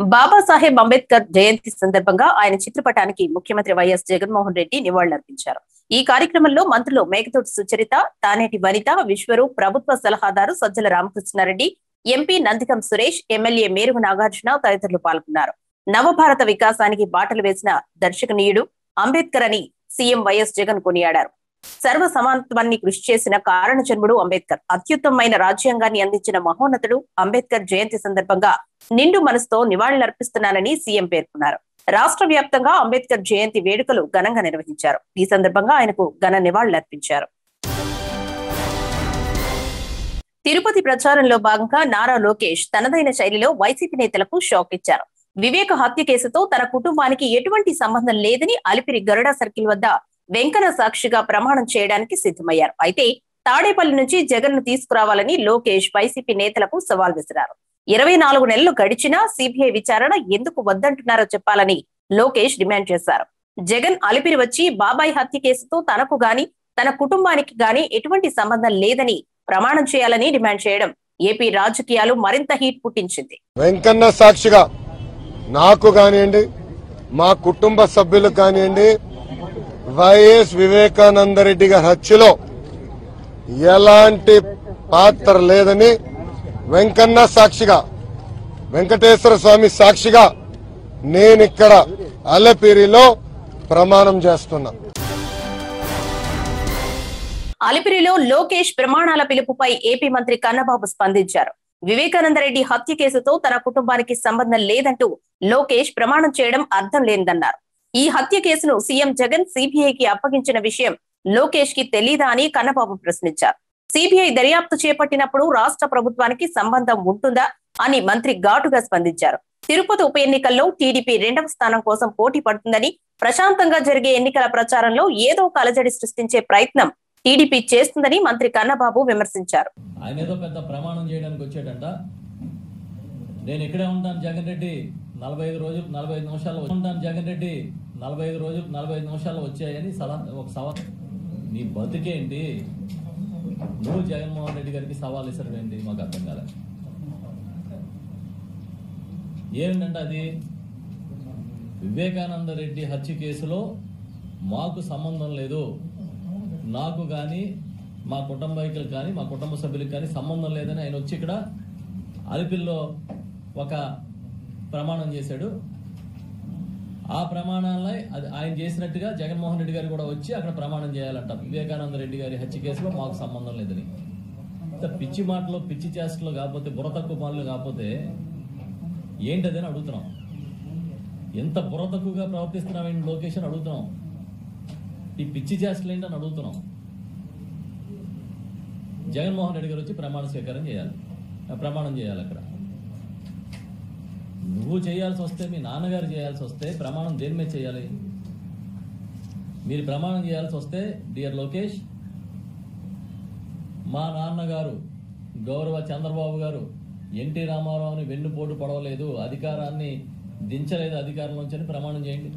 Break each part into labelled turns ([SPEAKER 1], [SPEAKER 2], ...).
[SPEAKER 1] బాబాసాహెబ్ అంబేద్కర్ జయంతి సందర్భంగా ఆయన చిత్రపటానికి ముఖ్యమంత్రి వైఎస్ జగన్మోహన్ రెడ్డి నివాళులర్పించారు ఈ కార్యక్రమంలో మంత్రులు మేకతోటి సుచరిత తానేటి వనిత విశ్వరూప్ ప్రభుత్వ సలహాదారు సజ్జల రామకృష్ణారెడ్డి ఎంపీ నందికం సురేష్ ఎమ్మెల్యే మేరుగు నాగార్జున తదితరులు పాల్గొన్నారు నవభారత వికాసానికి బాటలు వేసిన దర్శకనీయుడు అంబేద్కర్ అని సీఎం వైఎస్ జగన్ కొనియాడారు సర్వ సమానత్వాన్ని కృషి చేసిన కారణ జన్ముడు అంబేద్కర్ అత్యుత్తమైన రాజ్యాంగాన్ని అందించిన మహోన్నతుడు అంబేద్కర్ జయంతి సందర్భంగా నిండు మనసుతో నివాళులర్పిస్తున్నానని సీఎం పేర్కొన్నారు రాష్ట్ర వ్యాప్తంగా అంబేద్కర్ జయంతి వేడుకలు ఘనంగా నిర్వహించారు ఈ సందర్భంగా ఆయనకు ఘన నివాళులర్పించారు తిరుపతి ప్రచారంలో భాగంగా నారా లోకేష్ తనదైన శైలిలో వైసీపీ నేతలకు షాక్ ఇచ్చారు వివేక హత్య కేసుతో తన కుటుంబానికి ఎటువంటి సంబంధం లేదని అలిపిరి గరుడ సర్కిల్ వద్ద వెంకన్న సాక్షిగా ప్రమాణం చేయడానికి సిద్ధమయ్యారు అయితే తాడేపల్లి నుంచి జగన్ ను తీసుకురావాలని లోకేష్ వైసీపీ నేతలకు సవాల్ విసిరారు ఇరవై నాలుగు నెలలు గడిచినా సిబిఐ విచారణ ఎందుకు వద్దంటున్నారో చెప్పాలని లోకేష్ డిమాండ్ చేశారు జగన్ అలిపిరి వచ్చి బాబాయ్ హత్య కేసుతో తనకు గాని తన కుటుంబానికి గాని ఎటువంటి సంబంధం లేదని ప్రమాణం చేయాలని డిమాండ్ చేయడం ఏపీ రాజకీయాలు మరింత హీట్ పుట్టించింది
[SPEAKER 2] వెంకన్న సాక్షిగా నాకు కానివ్వండి మా కుటుంబ సభ్యులకు కానివ్వండి వైఎస్ వివేకానంద రెడ్డి గారి హత్యలో ఎలాంటి పాత్ర లేదని వెంకన్న సాక్షిగా వెంకటేశ్వర స్వామి సాక్షిగా నేనిక్కడ అల్లపిరిలో ప్రమాణం చేస్తున్నా
[SPEAKER 1] అలిపిరిలో లోకేష్ ప్రమాణాల పిలుపుపై ఏపీ మంత్రి కన్నబాబు స్పందించారు వివేకానందరెడ్డి హత్య కేసుతో తన కుటుంబానికి సంబంధం లేదంటూ లోకేష్ ప్రమాణం చేయడం అర్థం లేనిదన్నారు ఈ హత్య కేసును సీఎం జగన్ సిబిఐకి అప్పగించిన విషయం లోకేష్ కి తెలీదా అని కన్నబాబు ప్రశ్నించారు సిబిఐ దర్యాప్తు చేపట్టినప్పుడు రాష్ట్ర ప్రభుత్వానికి సంబంధం ఉంటుందా అని మంత్రి ఘాటుగా స్పందించారు తిరుపతి ఉప ఎన్నికల్లో టీడీపీ రెండవ స్థానం కోసం పోటీ పడుతుందని ప్రశాంతంగా జరిగే ఎన్నికల ప్రచారంలో ఏదో కలజడి సృష్టించే ప్రయత్నం టీడీపీ చేస్తుందని మంత్రి కన్నబాబు విమర్శించారు
[SPEAKER 3] ఆయన ఏదో పెద్ద ప్రమాణం చేయడానికి వచ్చాడంట నేను ఇక్కడే ఉంటాను జగన్ రెడ్డి నలభై ఐదు రోజులు నలభై ఐదు నిమిషాలు ఉంటాను జగన్ రెడ్డి నలభై ఐదు రోజులు నలభై ఐదు నిమిషాలు వచ్చాయని సలహా ఒక సవాల్ నీ బతికేంటి నువ్వు జగన్మోహన్ రెడ్డి గారికి సవాల్ ఇసరవేంటి మాకు అర్థం కాలే ఏమిటంటే అది వివేకానంద రెడ్డి హత్య కేసులో మాకు సంబంధం లేదు నాకు కానీ మా కుటుంబీకులకు కానీ మా కుటుంబ సభ్యులకు కానీ సంబంధం లేదని ఆయన వచ్చి ఇక్కడ అలిపిల్లో ఒక ప్రమాణం చేశాడు ఆ ప్రమాణాలై అది ఆయన చేసినట్టుగా జగన్మోహన్ రెడ్డి గారు కూడా వచ్చి అక్కడ ప్రమాణం చేయాలంట వివేకానంద రెడ్డి గారి హత్య కేసులో మాకు సంబంధం లేదని ఇంత పిచ్చి మాటలు పిచ్చి చేష్టలు కాకపోతే బుర్ర తక్కువ పనులు కాకపోతే ఏంటది అని అడుగుతున్నాం ఎంత బుర్ర తక్కువగా ప్రవర్తిస్తున్నామని లోకేష్ అని అడుగుతున్నాం ఈ పిచ్చి చేష్టలు ఏంటని అడుగుతున్నాం జగన్మోహన్ రెడ్డి గారు వచ్చి ప్రమాణ స్వీకారం చేయాలి ఆ ప్రమాణం చేయాలి అక్కడ నువ్వు చేయాల్సి వస్తే మీ నాన్నగారు చేయాల్సి వస్తే ప్రమాణం దేని మీద చేయాలి మీరు ప్రమాణం చేయాల్సి వస్తే డియర్ లోకేష్ మా నాన్నగారు గౌరవ చంద్రబాబు గారు ఎన్టీ రామారావుని వెన్నుపోటు పడవలేదు అధికారాన్ని దించలేదు అధికారం నుంచి అని ప్రమాణం చేయండి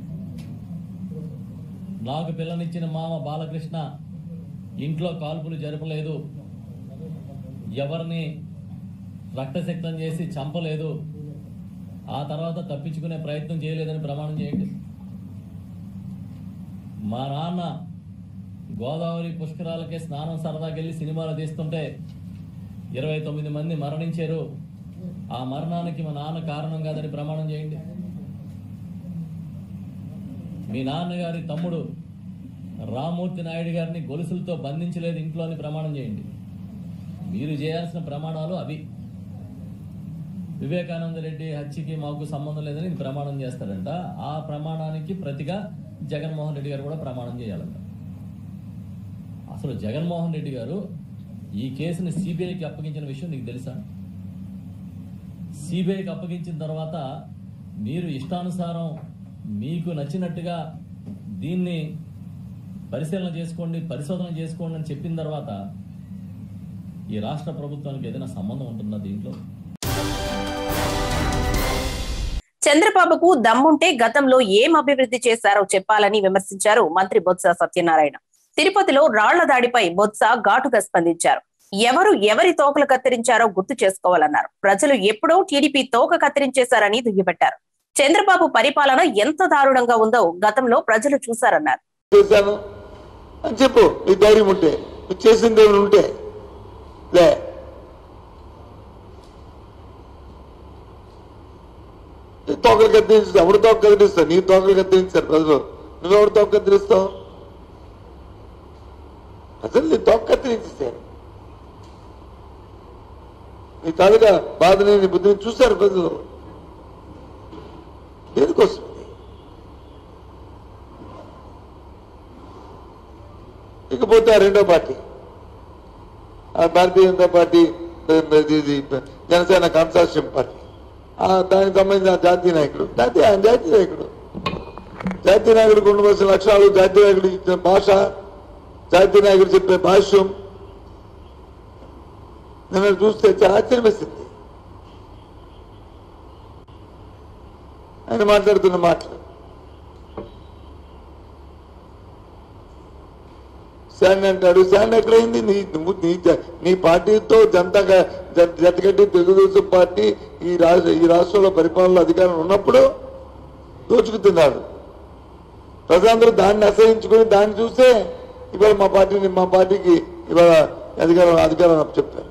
[SPEAKER 3] నాకు పిల్లనిచ్చిన మామ బాలకృష్ణ ఇంట్లో కాల్పులు జరపలేదు ఎవరిని రక్తశక్తం చేసి చంపలేదు ఆ తర్వాత తప్పించుకునే ప్రయత్నం చేయలేదని ప్రమాణం చేయండి మా నాన్న గోదావరి పుష్కరాలకే స్నానం సరదాకెళ్ళి సినిమాలు తీస్తుంటే ఇరవై తొమ్మిది మంది మరణించారు ఆ మరణానికి మా నాన్న కారణం కాదని ప్రమాణం చేయండి మీ నాన్నగారి తమ్ముడు రామూర్తి నాయుడు గారిని గొలుసులతో బంధించలేదు ఇంట్లో అని ప్రమాణం చేయండి మీరు చేయాల్సిన ప్రమాణాలు అవి వివేకానంద రెడ్డి హత్యకి మాకు సంబంధం లేదని ఇది ప్రమాణం చేస్తారంట ఆ ప్రమాణానికి ప్రతిగా జగన్మోహన్ రెడ్డి గారు కూడా ప్రమాణం చేయాలంట అసలు జగన్మోహన్ రెడ్డి గారు ఈ కేసుని సిబిఐకి అప్పగించిన విషయం నీకు తెలుసా సిబిఐకి అప్పగించిన తర్వాత మీరు ఇష్టానుసారం మీకు నచ్చినట్టుగా దీన్ని పరిశీలన చేసుకోండి పరిశోధన చేసుకోండి అని చెప్పిన తర్వాత ఈ రాష్ట్ర ప్రభుత్వానికి ఏదైనా సంబంధం ఉంటుందా దీంట్లో
[SPEAKER 1] చంద్రబాబుకు దమ్ముంటే గతంలో ఏం అభివృద్ధి చేశారో చెప్పాలని విమర్శించారు మంత్రి బొత్స సత్యనారాయణ తిరుపతిలో రాళ్ల దాడిపై బొత్స ఘాటుగా స్పందించారు ఎవరు ఎవరి తోకలు కత్తిరించారో గుర్తు చేసుకోవాలన్నారు ప్రజలు ఎప్పుడో టీడీపీ తోక కత్తిరించేశారని దుయ్యబట్టారు చంద్రబాబు పరిపాలన ఎంత దారుణంగా ఉందో గతంలో ప్రజలు చూశారన్నారు
[SPEAKER 4] చేశాను అని చెప్పు నీ ధైర్యం ఉంటే నువ్వు చేసింది ఏమైనా ఉంటే లే నీ తోకలు కత్తిరిస్తావు ఎవరు తోక కత్తిరిస్తావు నీ తోకలు కత్తిరించారు ప్రజలు నువ్వెవరు తోక కత్తిరిస్తావు అసలు నీ తోక కత్తిరించేసారు నీ తాలూకా బాధని నీ బుద్ధిని చూశారు ప్రజలు దేనికోసం ఇది? ఇకపోతే ఆ రెండో పార్టీ ఆ భారతీయ జనతా పార్టీ ఇది- ఇది జనసేన కన్సార్షియం పార్టీ ఆ దానికి సంబంధించిన జాతీయ నాయకుడు జాతీయ ఆయన జాతీయ నాయకుడు జాతీయ నాయకుడికి ఉండవలసిన లక్షణాలు జాతీయ నాయకుడు ఇచ్చిన భాష జాతీయ నాయకుడు చెప్పే భాష్యం నేను చూస్తే చాలా ఆశ్చర్యం వేసింది ఆయన మాట్లాడుతున్న మాటలు శాండ్ అంటాడు శాండ్ ఎక్కడైంది నీ నువ్వు నీ జ- నీ పార్టీతో జనతా జతగట్టి తెలుగుదేశం పార్టీ ఈ రాష్ట్ర ఈ రాష్ట్రంలో పరిపాలనలో అధికారం ఉన్నప్పుడు దోచుకుతున్నారు ప్రజలందరూ దాన్ని అసహించుకొని దాన్ని చూస్తే ఇవాళ మా పార్టీని మా పార్టీకి ఇవాళ అధికారం అధికారం చెప్పారు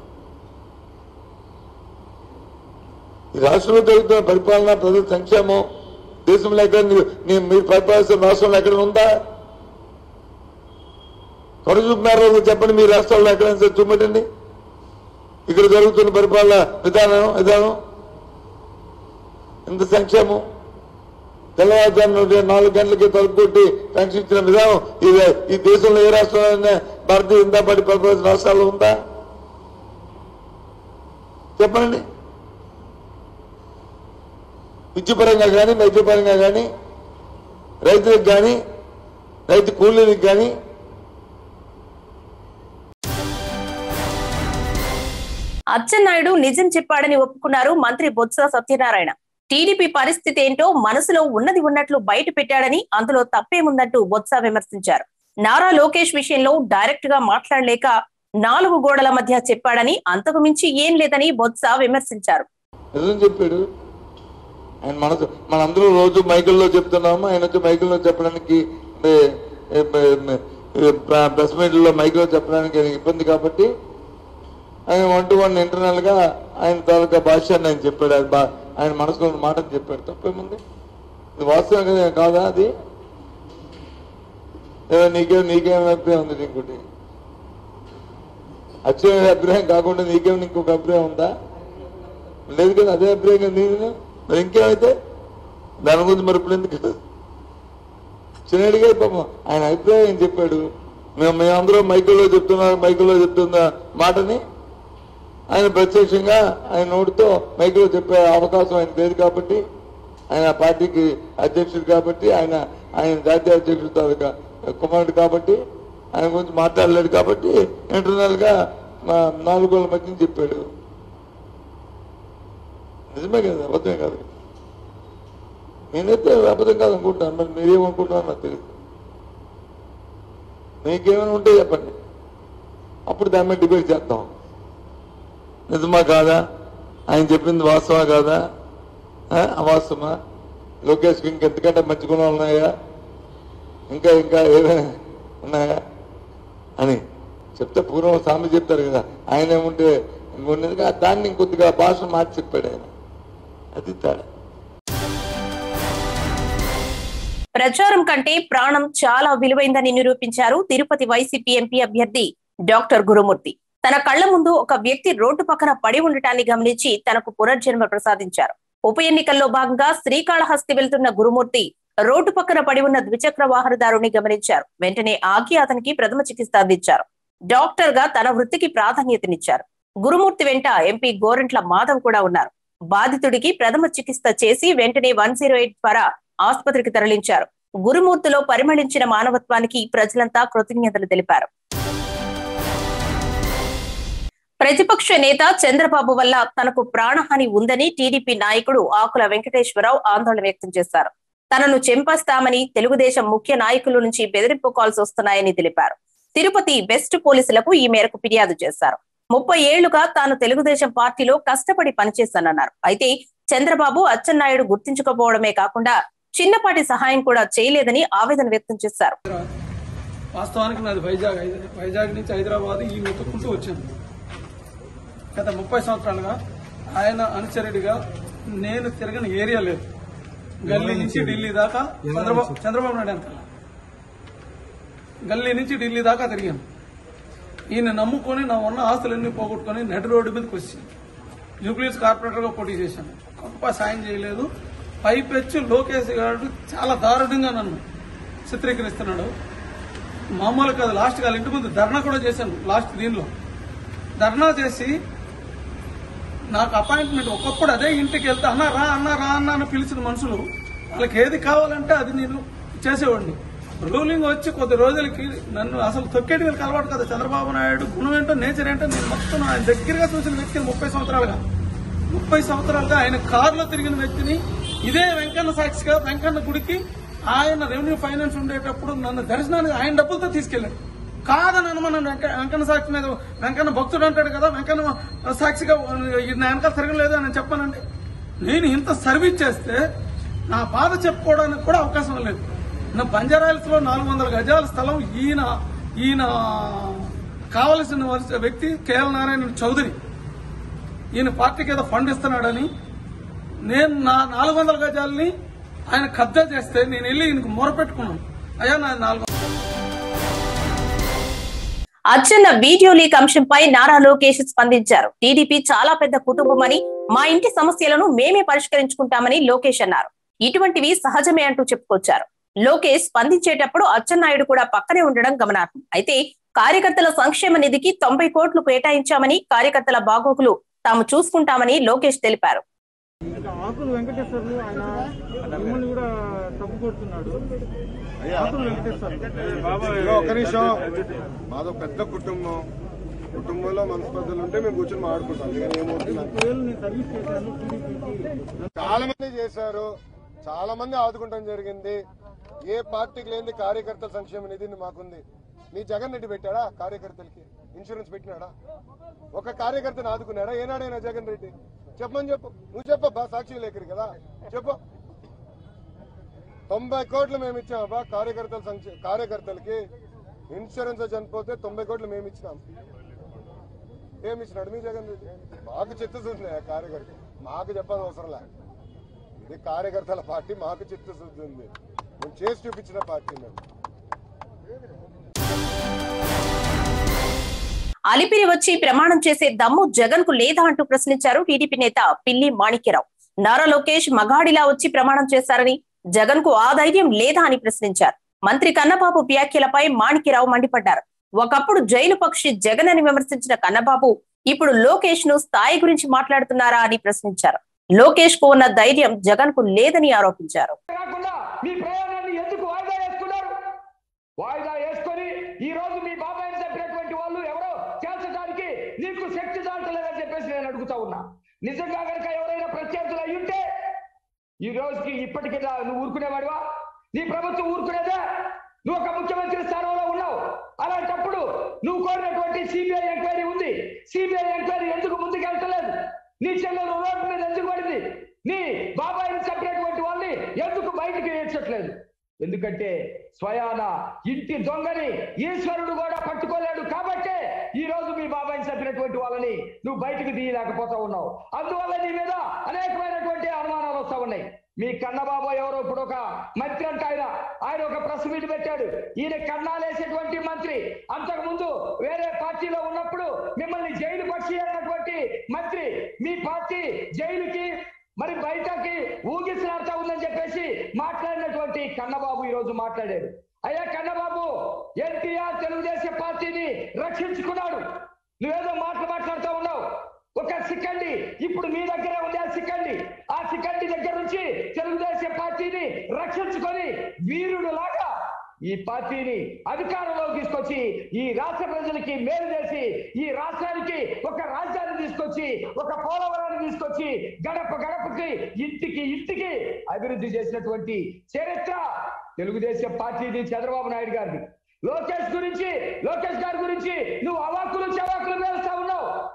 [SPEAKER 4] ఈ రాష్ట్రంలో జరుగుతున్న పరిపాలన ప్రజల సంక్షేమం దేశంలో ఎక్కడ నీ- నీ- మీరు పరిపాలిస్తున్న రాష్ట్రంలో ఎక్కడ ఉందా కొడు చూపినారో చెప్పండి మీ రాష్ట్రాల్లో ఎక్కడైనా సరే చూపెట్టండి ఇక్కడ జరుగుతున్న పరిపాలన విధానం విధానం ఎంత సంక్షేమం తెల్లవారుజామున ఉదయం నాలుగు గంటలకి తలుపు కొట్టి పెన్షన్ ఇచ్చిన విధానం ఇది ఈ దేశంలో ఏ రాష్ట్రంలో భారతీయ జనతా పార్టీ పరిపాలించిన రాష్ట్రాల్లో ఉందా చెప్పండి విద్యుపరంగా కానీ వైద్యపరంగా కానీ రైతులకు కానీ రైతు కూలీలకు కానీ
[SPEAKER 1] అచ్చెన్నాయుడు నిజం చెప్పాడని ఒప్పుకున్నారు మంత్రి బొత్స సత్యనారాయణ టీడీపీ పరిస్థితి ఏంటో మనసులో ఉన్నది ఉన్నట్లు బయట పెట్టాడని అందులో తప్పేముందంటూ బొత్స విమర్శించారు నారా లోకేష్ విషయంలో డైరెక్ట్ గా మాట్లాడలేక నాలుగు గోడల మధ్య చెప్పాడని అంతకు మించి ఏం లేదని బొత్స విమర్శించారు
[SPEAKER 4] నిజం చెప్పాడు ఆయన మనసు మనందరూ రోజు మైకుల్లో చెప్తున్నాము ఆయన వచ్చి మైకుల్లో చెప్పడానికి ఏ, ఏ, ఏ, ఏ, ప్ర- ప్రెస్ మీట్లో మైకుల్లో చెప్పడానికి ఆయనకి ఇబ్బంది కాబట్టి ఆయన వన్ టు వన్ ఇంటర్నల్ గా ఆయన తాలూకా భాష్యాన్ని ఆయన చెప్పాడు ఆయన బా- ఆయన మనసులో ఉన్న మాటను చెప్పాడు తప్పేముంది ఇది వాస్తవం కదా కాదా అది ఏదో నీకేం నీకేం అభిప్రాయం ఉంది ఇంకోటి అచ్చమైన అభిప్రాయం కాకుండా నీకేం ఇంకొక అభిప్రాయం ఉందా లేదు కదా అదే అభిప్రాయం కదా నీది మరి ఇంకేమైతే దాని గురించి మరి ఇప్పుడు ఎందుకు చిన్నడిగా పాపం ఆయన అభిప్రాయం ఏం చెప్పాడు మేము మేమందరం మైకుల్లో చెప్తున్నా మైకుల్లో చెప్తున్న మాటని ఆయన ప్రత్యక్షంగా ఆయన నోటితో మైకులో చెప్పే అవకాశం ఆయన లేదు కాబట్టి ఆయన పార్టీకి అధ్యక్షుడు కాబట్టి ఆయన ఆయన జాతీయ అధ్యక్షుడు తాలూకా కుమారుడు కాబట్టి ఆయన గురించి మాట్లాడలేడు కాబట్టి ఇంటర్నల్ గా మా నాలుగోళ్ళ మధ్య చెప్పాడు నిజమే కదా అబద్ధమే కాదు నేనైతే అబద్ధం కాదు అనుకుంటాను మరి మీరేమనుకుంటున్నారు నాకు తెలియదు మీకేమైనా ఉంటే చెప్పండి అప్పుడు దాని మీద డిబేట్ చేద్దాం నిజమా కాదా ఆయన చెప్పింది వాస్తవా కాదా ఆ, అవాస్తవమా లోకేష్కి ఇంకెంతకంటే మంచి గుణాలు ఉన్నాయా ఇంకా ఇంకా ఏమైనా ఉన్నాయా అని చెప్తే పూర్వం స్వామి చెప్తారు కదా ఆయన ఏముంటే ఇంకొన్నదిగా దాన్ని ఇంకొద్దిగా భాష మార్చి చెప్పాడు ఆయన అది తేడా
[SPEAKER 1] ప్రచారం కంటే ప్రాణం చాలా విలువైందని నిరూపించారు తిరుపతి వైసీపీ ఎంపీ అభ్యర్థి డాక్టర్ గురుమూర్తి తన కళ్ల ముందు ఒక వ్యక్తి రోడ్డు పక్కన పడి ఉండటాన్ని గమనించి తనకు పునర్జన్మ ప్రసాదించారు ఉప ఎన్నికల్లో భాగంగా శ్రీకాళహస్తి వెళ్తున్న గురుమూర్తి రోడ్డు పక్కన పడి ఉన్న ద్విచక్ర వాహనదారుని గమనించారు వెంటనే ఆగి అతనికి ప్రథమ చికిత్స అందించారు డాక్టర్ గా తన వృత్తికి ప్రాధాన్యతనిచ్చారు గురుమూర్తి వెంట ఎంపీ గోరంట్ల మాధవ్ కూడా ఉన్నారు బాధితుడికి ప్రథమ చికిత్స చేసి వెంటనే వన్ జీరో ఎయిట్ ద్వారా ఆసుపత్రికి తరలించారు గురుమూర్తిలో పరిమళించిన మానవత్వానికి ప్రజలంతా కృతజ్ఞతలు తెలిపారు ప్రతిపక్ష నేత చంద్రబాబు వల్ల తనకు ప్రాణహాని ఉందని టీడీపీ నాయకుడు ఆకుల వెంకటేశ్వరరావు ఆందోళన వ్యక్తం చేశారు తనను చెంపస్తామని తెలుగుదేశం ముఖ్య నాయకుల నుంచి బెదిరింపు కాల్స్ వస్తున్నాయని తెలిపారు తిరుపతి వెస్ట్ పోలీసులకు ఈ మేరకు ఫిర్యాదు చేశారు ముప్పై ఏళ్లుగా తాను తెలుగుదేశం పార్టీలో కష్టపడి పనిచేస్తానన్నారు అయితే చంద్రబాబు అచ్చెన్నాయుడు గుర్తించకపోవడమే కాకుండా చిన్నపాటి సహాయం కూడా చేయలేదని ఆవేదన వ్యక్తం చేశారు
[SPEAKER 5] వాస్తవానికి నాది వైజాగ్ హైద- వైజాగ్ నుంచి హైదరాబాద్ ఈ వెతుక్కుంటూ వచ్చాను గత ముప్పై సంవత్సరాలుగా ఆయన అనుచరుడిగా నేను తిరగని ఏరియా లేదు గల్లీ నుంచి ఢిల్లీ దాకా చంద్రబాబు చంద్రబాబు నాయుడు వెనకాల గల్లీ నుంచి ఢిల్లీ దాకా తిరిగాను ఈయన నమ్ముకొని నా ఉన్న ఆస్తులన్నీ పోగొట్టుకొని నడి రోడ్డు మీదకి వచ్చాను జూబ్లీస్ కార్పొరేటర్గా పోటీ చేశాను గొప్ప సాయం చేయలేదు పైపెచ్చు లోకేష్ గారు చాలా దారుణంగా నన్ను చిత్రీకరిస్తున్నాడు మామూలు కాదు లాస్ట్ వాళ్ళ ఇంటి ముందు ధర్నా కూడా చేశాను లాస్ట్ దీనిలో ధర్నా చేసి నాకు అపాయింట్మెంట్ ఒకప్పుడు అదే ఇంటికి వెళ్తే అన్న రా అన్న రా అన్న అని పిలిచిన మనుషులు వాళ్ళకి ఏది కావాలంటే అది నేను చేసేవాడిని రూలింగ్ వచ్చి కొద్ది రోజులకి నన్ను అసలు తొక్కేటి వీళ్ళకి అలవాటు కదా చంద్రబాబు నాయుడు గుణం ఏంటో నేచర్ ఏంటో నేను మొత్తం ఆయన దగ్గరగా చూసిన వ్యక్తిని ముప్పై సంవత్సరాలుగా ముప్పై సంవత్సరాలుగా ఆయన కారులో తిరిగిన వ్యక్తిని ఇదే వెంకన్న సాక్షిగా వెంకన్న గుడికి ఆయన రెవెన్యూ ఫైనాన్స్ ఉండేటప్పుడు నన్ను దర్శనానికి ఆయన డబ్బులతో తీసుకెళ్ళాడు కాదని అనుమానం వెంక- వెంకన్న సాక్షి మీద వెంకన్న భక్తుడు అంటాడు కదా వెంకన్న సాక్షిగా ఇది నా వెనకాల తిరగలేదు అని చెప్పానండి నేను ఇంత సర్వీస్ చేస్తే నా బాధ చెప్పుకోవడానికి కూడా అవకాశం లేదు నా బంజారాయిల్స్ లో నాలుగు వందల గజాల స్థలం ఈయన ఈయన కావలసిన వరుస- వ్యక్తి కేఎల్ నారాయణ చౌదరి ఈయన పార్టీకి ఏదో ఫండ్ ఇస్తున్నాడని నేను నా నాలుగు వందల గజాలని ఆయన కబ్జా చేస్తే నేను వెళ్ళి ఈయనకు మొరపెట్టుకున్నాను అయ్యా నా నాలుగు
[SPEAKER 1] అచ్చెన్న వీడియో లీక్ అంశంపై నారా లోకేష్ స్పందించారు టీడీపీ చాలా పెద్ద కుటుంబమని మా ఇంటి సమస్యలను మేమే పరిష్కరించుకుంటామని లోకేష్ అన్నారు ఇటువంటివి సహజమే అంటూ చెప్పుకొచ్చారు లోకేష్ స్పందించేటప్పుడు అచ్చెన్నాయుడు కూడా పక్కనే ఉండడం గమనార్హం అయితే కార్యకర్తల సంక్షేమ నిధికి తొంభై కోట్లు కేటాయించామని కార్యకర్తల బాగోగులు తాము చూసుకుంటామని లోకేష్ తెలిపారు
[SPEAKER 6] ఆకులు వెంకటేశ్వర్లు ఆయన మిమ్మల్ని కూడా తప్పు కొడుతున్నాడు ఆకులు వెంకటేశ్వర్లు
[SPEAKER 2] ఇదిగో ఒక్క నిమిషం మాదో పెద్ద కుటుంబం కుటుంబంలో మనస్పర్ధలు ఉంటే మేము కూర్చొని మాట్లాడుకుంటాం అందుకని ఏమవుతుంది నాకు
[SPEAKER 6] వేలు నేను సర్వీస్ చేశాను టీడీపీకి
[SPEAKER 2] చాలా మంది చేశారు చాలా మంది ఆదుకుంటాం జరిగింది ఏ పార్టీకి లేని కార్యకర్తల సంక్షేమ నిధిని మాకుంది మీ జగన్ రెడ్డి పెట్టాడా కార్యకర్తలకి ఇన్సూరెన్స్ పెట్టినాడా ఒక కార్యకర్తను ఆదుకున్నాడా ఏనాడైనా జగన్ రెడ్డి చెప్పమని చెప్పు నువ్వు చెప్పబ్బా సాక్షి లేఖరి కదా చెప్పు తొంభై కోట్లు మేము ఇచ్చామబ్బా కార్యకర్తల సంక్షే కార్యకర్తలకి ఇన్సూరెన్స్ చనిపోతే తొంభై కోట్లు మేము ఇచ్చినాం ఏమి ఇచ్చినాడు మీ జగన్ రెడ్డి మాకు చిత్తశుద్ధి ఉంది కార్యకర్త మాకు చెప్పాల్సిన అవసరం లే ఇది కార్యకర్తల పార్టీ మాకు చిత్తశుద్ధి ఉంది మేము చేసి చూపించిన పార్టీ మేము
[SPEAKER 1] అలిపిరి వచ్చి ప్రమాణం చేసే దమ్ము జగన్ కు లేదా అంటూ ప్రశ్నించారు టీడీపీ నేత పిల్లి మాణిక్యరావు నారా లోకేష్ మగాడిలా వచ్చి ప్రమాణం చేశారని జగన్ కు ఆ ధైర్యం లేదా అని ప్రశ్నించారు మంత్రి కన్నబాబు వ్యాఖ్యలపై మాణిక్యరావు మండిపడ్డారు ఒకప్పుడు జైలు పక్షి జగన్ అని విమర్శించిన కన్నబాబు ఇప్పుడు లోకేష్ ను స్థాయి గురించి మాట్లాడుతున్నారా అని ప్రశ్నించారు లోకేష్ కు ఉన్న ధైర్యం జగన్ కు లేదని ఆరోపించారు
[SPEAKER 7] కాకుండా మీ ప్రయాణాన్ని ఎందుకు వాయిదా వేసుకున్నారు వాయిదా వేసుకొని ఈ రోజు మీ బాబాయిని చెప్పినటువంటి వాళ్ళు ఎవరో చేర్చడానికి నీకు శక్తి చాలలేదని చెప్పేసి నేను అడుగుతా ఉన్నా నిజంగా కనుక ఎవరైనా ప్రత్యర్థులు అయ్యుంటే ఈ రోజుకి ఇప్పటికీ నా- నువ్వు ఊరుకునేవాడివా నీ ప్రభుత్వం ఊరుకునేదే నువ్వు ఒక ముఖ్యమంత్రి స్థానంలో ఉన్నావు అలాంటప్పుడు నువ్వు కోరినటువంటి సిబిఐ ఎంక్వైరీ ఉంది సిబిఐ ఎంక్వైరీ ఎందుకు ముందుకు వెళ్తలేదు నీ చెల్లెలు రోడ్డు మీద ఎందుకు పడింది నీ బాబాయిని చంపినటువంటి వాళ్ళని ఎందుకు బయటికి ఏడ్చట్లేదు ఎందుకంటే స్వయాన ఇంటి దొంగని ఈశ్వరుడు కూడా పట్టుకోలేడు కాబట్టే ఈ రోజు మీ బాబాయిని చంపినటువంటి వాళ్ళని నువ్వు బయటికి తీయలేకపోతా ఉన్నావు అందువల్ల నీ మీద అనేకమైనటువంటి అనుమానాలు వస్తా ఉన్నాయి మీ కన్నబాబు ఎవరో ఇప్పుడు ఒక మంత్రి అంట ఆయన ఆయన ఒక ప్రెస్ మీట్ పెట్టాడు ఈయన కన్నాలేసేటువంటి మంత్రి అంతకు ముందు వేరే పార్టీలో ఉన్నప్పుడు మిమ్మల్ని జైలు పక్షి అన్నటువంటి మంత్రి మీ పార్టీ జైలుకి మరి బయటకి ఊగిసలాడుతా ఉందని చెప్పేసి మాట్లాడినటువంటి కన్నబాబు ఈ రోజు మాట్లాడాడు అయ్యా కన్నబాబు ఎన్టీఆర్ తెలుగుదేశం పార్టీని రక్షించుకున్నాడు నువ్వేదో మాటలు మాట్లాడుతూ ఉన్నావు ఒక సిక్కండి ఇప్పుడు మీ దగ్గర ఉంది ఆ సిక్కండి ఆ సిక్కండి దగ్గర నుంచి తెలుగుదేశం పార్టీని రక్షించుకొని వీరుడు లాగా ఈ పార్టీని అధికారంలోకి తీసుకొచ్చి ఈ రాష్ట్ర ప్రజలకి మేలు చేసి ఈ రాష్ట్రానికి ఒక రాజ్యాన్ని తీసుకొచ్చి ఒక పోలవరాన్ని తీసుకొచ్చి గడప గడపకి ఇంటికి ఇంటికి అభివృద్ధి చేసినటువంటి చరిత్ర తెలుగుదేశం పార్టీది చంద్రబాబు నాయుడు గారిది లోకేష్ గురించి లోకేష్ గారి గురించి నువ్వు అవాకులు చవాకులు వేస్తా ఉన్నావు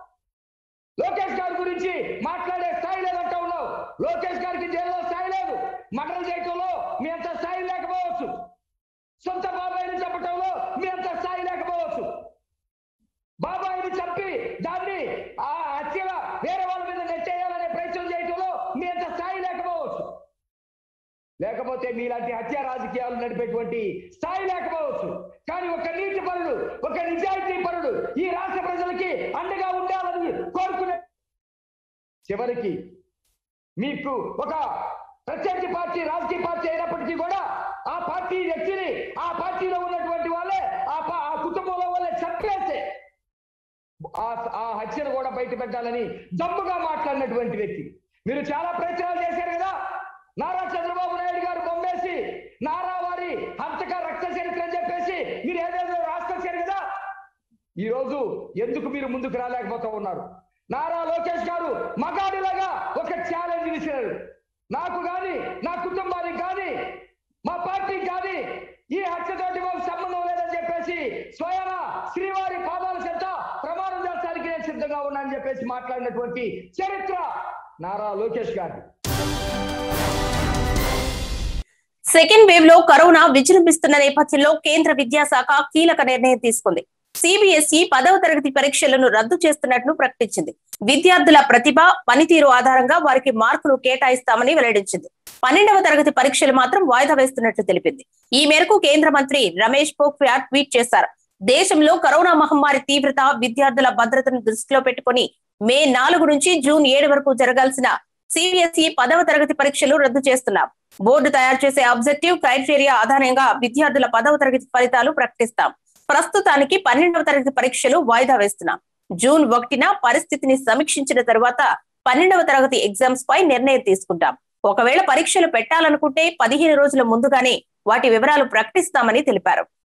[SPEAKER 7] గురించి మాట్లాడే స్థాయి లేదంటా ఉన్నావు లోకేష్ గారికి జైల్లో స్థాయి లేదు మర్డర్ చేయటంలో మీ అంత స్థాయి లేకపోవచ్చు సొంత బాబాయిని చెప్పటంలో మీ అంత స్థాయి లేకపోవచ్చు బాబాయిని చంపి దాన్ని ఆ హత్యగా వేరే వాళ్ళ మీద నెట్టేయాలనే ప్రయత్నం చేయటంలో మీ అంత స్థాయి లేకపోవచ్చు లేకపోతే మీలాంటి హత్య రాజకీయాలు నడిపేటువంటి స్థాయి లేకపోవచ్చు కానీ ఒక నీతి పరుడు ఒక నిజాయితీ పరుడు ఈ రాష్ట్ర ప్రజలకి అండగా ఉండాలని కోరుకునే చివరికి మీకు ఒక ప్రత్యర్థి పార్టీ రాజకీయ పార్టీ అయినప్పటికీ కూడా ఆ పార్టీ వ్యక్తిని ఆ పార్టీలో ఉన్నటువంటి వాళ్ళే ఆ పా- ఆ కుటుంబంలో వాళ్ళే చంపేస్తే ఆ ఆ హత్యను కూడా బయట పెట్టాలని దమ్ముగా మాట్లాడినటువంటి వ్యక్తి మీరు చాలా ప్రయత్నాలు చేశారు కదా నారా చంద్రబాబు నాయుడు గారు బొమ్మేసి నారా వారి హంతక రక్త చరిత్ర అని చెప్పేసి మీరు ఏదేదో రాసుకొచ్చారు కదా ఈ రోజు ఎందుకు మీరు ముందుకు రాలేకపోతా ఉన్నారు నారా లోకేష్ గారు మగాడిలాగా ఒక ఛాలెంజ్ విసిరారు నాకు గాని నా కుటుంబానికి గాని మా పార్టీకి గాని ఈ హత్యతోటి మాకు సంబంధం లేదని చెప్పేసి స్వయాన శ్రీవారి పాదాల చెంత ప్రమాణం చేస్తానికి నేను సిద్ధంగా ఉన్నానని చెప్పేసి మాట్లాడినటువంటి చరిత్ర నారా లోకేష్ గారు
[SPEAKER 1] సెకండ్ వేవ్ లో కరోనా విజృంభిస్తున్న నేపథ్యంలో కేంద్ర విద్యాశాఖ కీలక నిర్ణయం తీసుకుంది సిబిఎస్ఈ పదవ తరగతి పరీక్షలను రద్దు చేస్తున్నట్లు ప్రకటించింది విద్యార్థుల ప్రతిభ పనితీరు ఆధారంగా వారికి మార్కులు కేటాయిస్తామని వెల్లడించింది పన్నెండవ తరగతి పరీక్షలు మాత్రం వాయిదా వేస్తున్నట్లు తెలిపింది ఈ మేరకు కేంద్ర మంత్రి రమేష్ పోఖ్రియాల్ ట్వీట్ చేశారు దేశంలో కరోనా మహమ్మారి తీవ్రత విద్యార్థుల భద్రతను దృష్టిలో పెట్టుకుని మే నాలుగు నుంచి జూన్ ఏడు వరకు జరగాల్సిన సిబిఎస్ఈ పదవ తరగతి పరీక్షలు రద్దు చేస్తున్నాం బోర్డు తయారు చేసే ఆబ్జెక్టివ్ క్రైటీరియా ఆధారంగా విద్యార్థుల పదవ తరగతి ఫలితాలు ప్రకటిస్తాం ప్రస్తుతానికి పన్నెండవ తరగతి పరీక్షలు వాయిదా వేస్తున్నాం జూన్ ఒకటిన పరిస్థితిని సమీక్షించిన తరువాత పన్నెండవ తరగతి ఎగ్జామ్స్ పై నిర్ణయం తీసుకుంటాం ఒకవేళ పరీక్షలు పెట్టాలనుకుంటే పదిహేను రోజుల ముందుగానే వాటి వివరాలు ప్రకటిస్తామని తెలిపారు